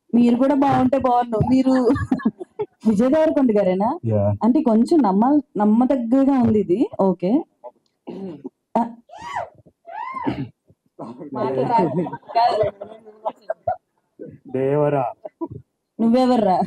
మీరు కూడా బాగుంటే బాగున్నావు మీరు విజయ్ దేవరకొండ గారేనా యా అంటే కొంచెం నమ్మ నమ్మదగ్గగా ఉంది ఇది ఓకే ఆ. మాట్లాడాలి. కాదు. దేవరా నువ్వెవర్రా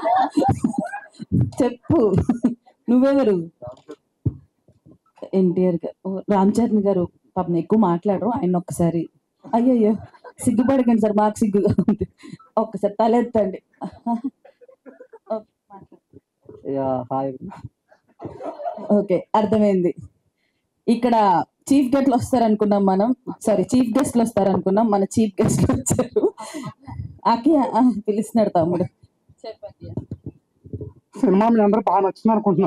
చెప్పు నువ్వెవరు ఎన్టీఆర్ గారు ఓ, రామ్ చరణ్ గారు పాపం ఎక్కువ మాట్లాడరు ఆయన ఒక్కసారి అయ్యయ్యో సిగ్గుపడకండి సార్ మాకు సిగ్గుగా ఉంది ఒక్కసారి తలెత్తండి ఓకే, మాట్లాడు. యా హాయ్ ఓకే అర్థమైంది ఇక్కడ చీఫ్ గెస్ట్లు వస్తారు అనుకున్నాం మనం సారీ చీఫ్ గెస్ట్లు వస్తారు అనుకున్నాం మన చీఫ్ గెస్ట్లు వచ్చారు ఆకి ఆ, పిలుస్తున్నాడు తమ్ముడు చెప్పండి సినిమా మీ అందరికి బాగా నచ్చింది అనుకుంటున్నా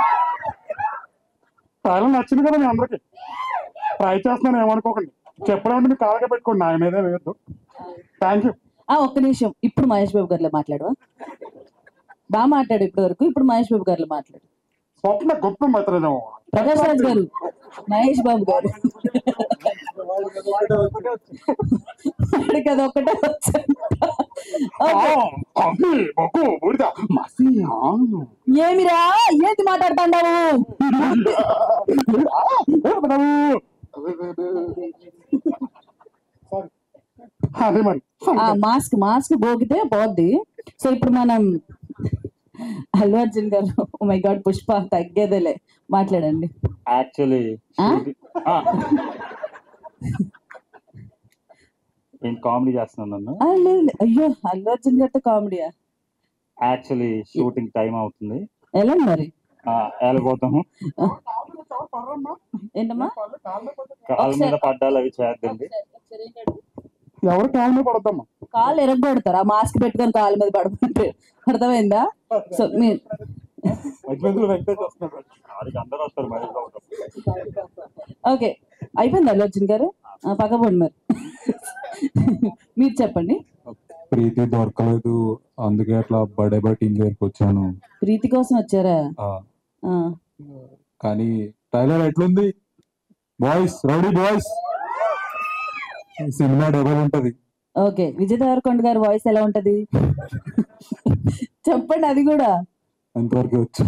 ట్రైలర్ నచ్చింది కదా మీ అందరికి ట్రై చేస్తున్నాను ఏమనుకోకండి చెప్పడం అంటే మీకు కాలగా పెట్టుకోండి నా మీదే వేయద్దు థ్యాంక్ యూ ఆ ఒక్క నిమిషం ఇప్పుడు మహేష్ బాబు గారిలో మాట్లాడవా బాగా మాట్లాడు ఇప్పటి వరకు ఇప్పుడు మహేష్ బాబు గారిలో మాట్లాడు స్వప్న గొప్ప మాత్రమేమో ప్రకాష్ రాజ్ గారు మహేష్ బాబు గారు వాడికి అది ఒక్కటే వచ్చంట. ఓకే. బొగ్గు బూడిద మసి ఆ. ఏమిరా ఏంటి మాట్లాడుతున్నావు అదే మరి ఆ మాస్క్ మాస్క్ పోగితే పోద్ది సో ఇప్పుడు మనం అల్లు అర్జున్ గారు మై గాడ్ పుష్ప తగ్గేదేలే మాట్లాడండి యాక్చువల్లీ ఆ? నేను కామెడీ చేస్తున్నాను నన్ను ఆ, లేదు లేదు. అయ్యో అల్లు అర్జున్ గారితో కామెడీయా యాక్చువల్లీ షూటింగ్ టైం అవుతుంది ఎలా మరి ఆ, వెళ్ళిపోతాము ఏంటమ్మా కాళ్ళ మీద పడ్డాలు అవి చేద్దండి ఎవరు కాలమే పడద్దమ్మా కాళ్ళు ఎరగొడతారు ఆ మాస్క్ పెట్టుకొని కాళ్ళ మీద పడుకుంటే అర్థమైందా సో మీరు వెంకటేష్ వస్తున్నాడు వాడికి అందరూ వస్తారు మహేష్ బాబు ఓకే అయిపోయింది అల్లు అర్జున్ గారు ఆ, పక్కపోండి మరి మీరు చెప్పండి ప్రీతి దొరకలేదు అందుకే అట్లా బర్త్డే బాయ్ టీం దగ్గరికి వచ్చాను ప్రీతి కోసం వచ్చారా ఆ, ఆ, కానీ ట్రైలర్ ఎట్లుంది boys rowdy boys cinema double ఉంటది ఓకే విజయ్ దేవరకొండ గారి వాయిస్ ఎలా ఉంటది చెప్పండి అది కూడా ఎంతవరకు వచ్చు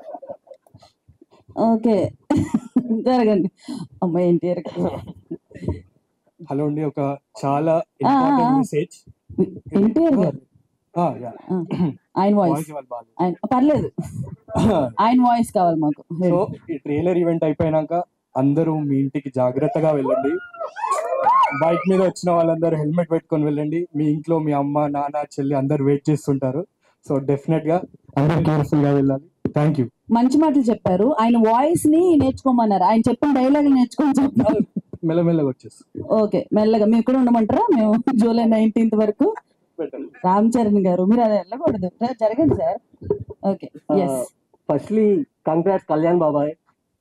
ఓకే జరగండి అమ్మాయి ఎన్టీఆర్ హలో అండి ఒక చాలా ఆ, ఇంపార్టెంట్ ఆ. మెసేజ్ ఎన్టీఆర్ గారు ఆ, ఆయన వాయిస్ వాయిస్ ఇవ్వాలి బాగా ఆయన పర్లేదు ఆయన వాయిస్ కావాలి మాకు సో ఈ ట్రైలర్ ఈవెంట్ అయిపోయినాక అందరూ మీ ఇంటికి జాగ్రత్తగా వెళ్ళండి బైక్ మీద వచ్చిన వాళ్ళందరూ హెల్మెట్ పెట్టుకొని వెళ్ళండి మీ ఇంట్లో మీ అమ్మ నాన్న చెల్లి అందరు వెయిట్ చేస్తుంటారు సో డెఫినెట్ గా అందరు కేర్ఫుల్ గా వెళ్ళాలి థ్యాంక్ యూ మంచి మాటలు చెప్పారు ఆయన వాయిస్ ని నేర్చుకోమన్నారు ఆయన చెప్పిన డైలాగ్ నేర్చుకొని చెప్పారు మెల్లమెల్లగా వచ్చేస్తుంది ఓకే మెల్లగా మీరు కూడా ఉండమంటారా మేము జూలై నైన్టీన్త్ వరకు రామ్ చరణ్ గారు మీరు అది వెళ్ళకూడదు రా, జరగండి sir okay yes firstly congrats Kalyan బాబాయ్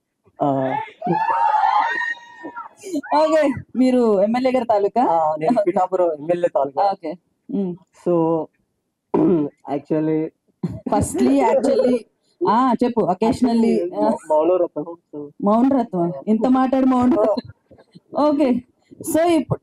ఓకే మీరు ఎమ్మెల్యే గారి తాలూకా నేను పిఠాపురం ఎమ్మెల్యే తాలూకా okay so actually firstly actually ఆ చెప్పు అకేషనల్లీ మౌనరత్నం సో మౌన్ రత్వం ఇంత మాట్లాడు మౌన్ ఓకే సో ఇప్పుడు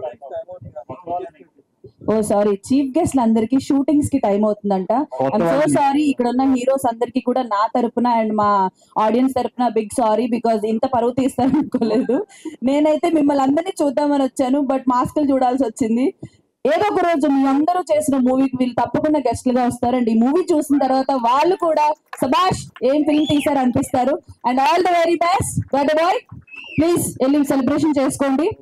ఓ సారీ చీఫ్ గెస్ట్ అందరికి షూటింగ్స్ కి టైం అవుతుందంట ఐమ్ సో సారీ ఇక్కడ ఉన్న హీరోస్ అందరికి కూడా నా తరపున అండ్ మా ఆడియన్స్ తరపున బిగ్ సారీ బికాజ్ ఇంత పరువు తీస్తారనుకోలేదు నేనైతే మిమ్మల్ని అందరినీ చూద్దామని వచ్చాను బట్ మాస్కులు చూడాల్సి వచ్చింది ఏదో ఒక రోజు మీ అందరూ చేసిన మూవీకి వీళ్ళు తప్పకుండా గెస్ట్లుగా వస్తారు అండ్ ఈ మూవీ చూసిన తర్వాత వాళ్ళు కూడా సబాష్ ఏం ఫిల్మ్ తీసారు అనిపిస్తారు and all the very best but boy please వెళ్ళి సెలబ్రేషన్ చేసుకోండి